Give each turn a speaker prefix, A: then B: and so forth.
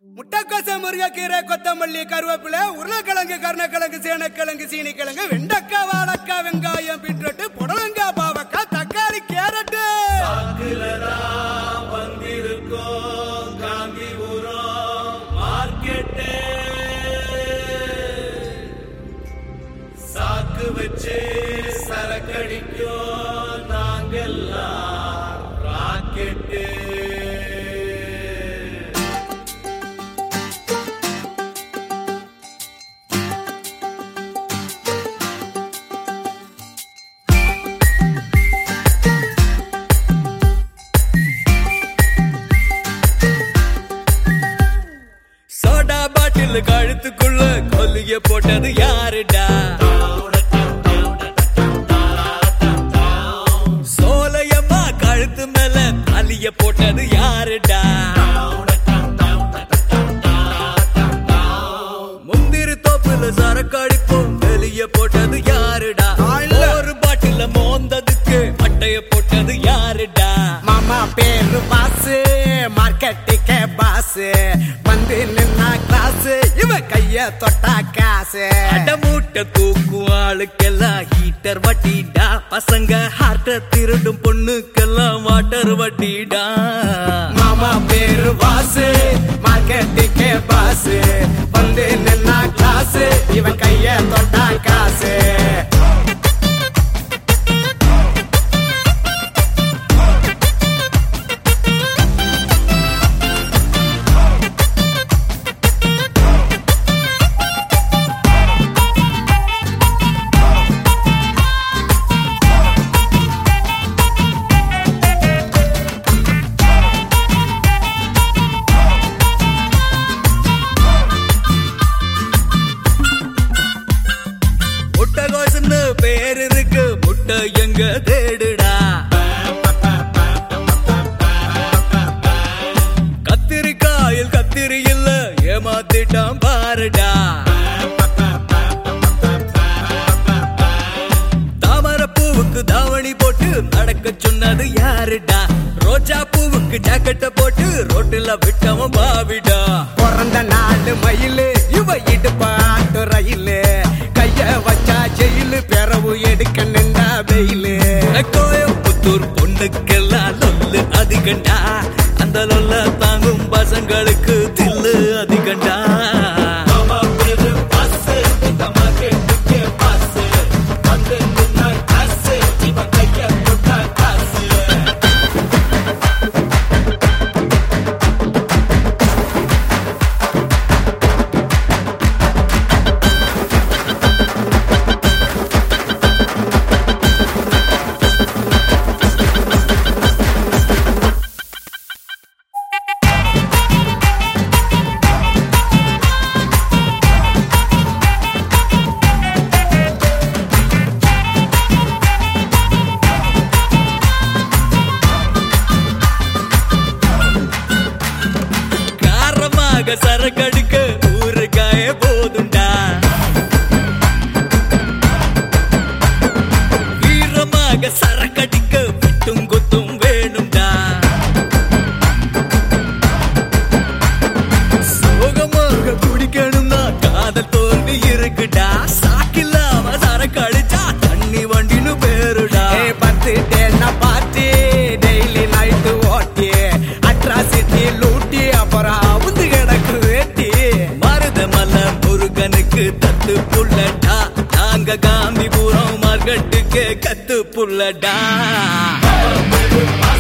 A: முட்டைக்கோச முருங்கைக்கீரை கொத்தமல்லி கருவேப்பிலை உருளைக்கிழங்கு கருணக்கிழங்கு சேனக்கிழங்கு சீனிக்கிழங்கு வெண்டைக்காய் வாழைக்காய் வெங்காயம் பீட்ரூட் புடலங்காய் பாவக்காய் தக்காளி கேரட்டு
B: சாக்கு வச்சு சரக்கடிக்கும் நாங்கெல்லாம் ராக்கெட்டு
C: சோடா பாட்டில் கழுத்துக்குள்ள கொல்லிய போட்டது யாருடா சோலையம்மா கழுத்து மேல தாலிய போட்டது யாருடா முந்திரி தோப்புல சரக்கு அடிப்போம் வெளிய போட்டது யாருடா ஒரு பாட்டில மோந்ததுக்கு மட்டைய போட்டது யாருடா
A: மாமா பேரு பாசு மார்க்கெட்டுக்கே பாசு வந்து நின்னா கிளாஸ் இவ கைய தொட்டா காசு
C: அடமூட்டை தூக்கும் ஆளுக்கெல்லாம் ஹீட்டர் வட்டிடா பசங்க ஹார்ட்ட திருடும் பொண்ணுக்கெல்லாம் வாட்டர் வட்டிடா
A: மாமா பேரு பாசு மார்க்கெட்டுக்கே பாசு வந்து நின்னா கிளாஸ் இவன் கைய தொட்டா காசு
C: முட்டை கோசுன்னு பேர் இருக்கு முட்டை எங்க தேடுடா கத்திரிக்காயில் கத்திரி இல்ல ஏமாத்திட்டான் பாருடா தாமரை பூவுக்கு தாவணி போட்டு நடக்க சொன்னது யாருடா ரோஜா பூவுக்கு ஜாக்கெட்ட போட்டு ரோட்டுல விட்டவன் பாவிடா
A: பிறந்த நாலு மயிலு இவ இடுப்பாட்டு ரயிலு கைய வச்சா ஜெயிலு பிறவு எடுக்க நின்றா வெயிலு
C: கோயம்புத்தூர் பொண்ணுக்கெல்லாம் லொல்லு அதிகண்டா அந்த லொல்ல தாங்கும் பசங்களுக்கு தில்லு அதிகண்டா
B: மாமா பேரு பாசு இந்த மார்க்கெட்டுக்கே பாசு வந்து நின்னா காசு இவன் கைய தொட்டா காசு
C: காரமாக சரக்கடுக்க ஊறுகாய போதுண்டா வீரமாக சரக்கடிக்க விட்டும் குத்தும் வேணும்டா சோகமாக குடிக்கணும்னா காதல் தோல்வி இருக்குடா சாக்கில்லாம சரக்கு அடிச்சா தண்ணி வண்டின்னு பேருடா
A: ஏ பத்து டேன்னா பாத்தி டெய்லி நைட்டு ஓட்டி அட்ராசிட்டி லூட்டி அப்புறம் அவுந்து கிடக்கு வேட்டி
C: மருதமல முருகனுக்கு தத்து புள்ளடா நாங்க காந்திபுரம் மார்க்கெட்டுக்கு கத்து புள்ளடா
B: மாமா பேரு பாசு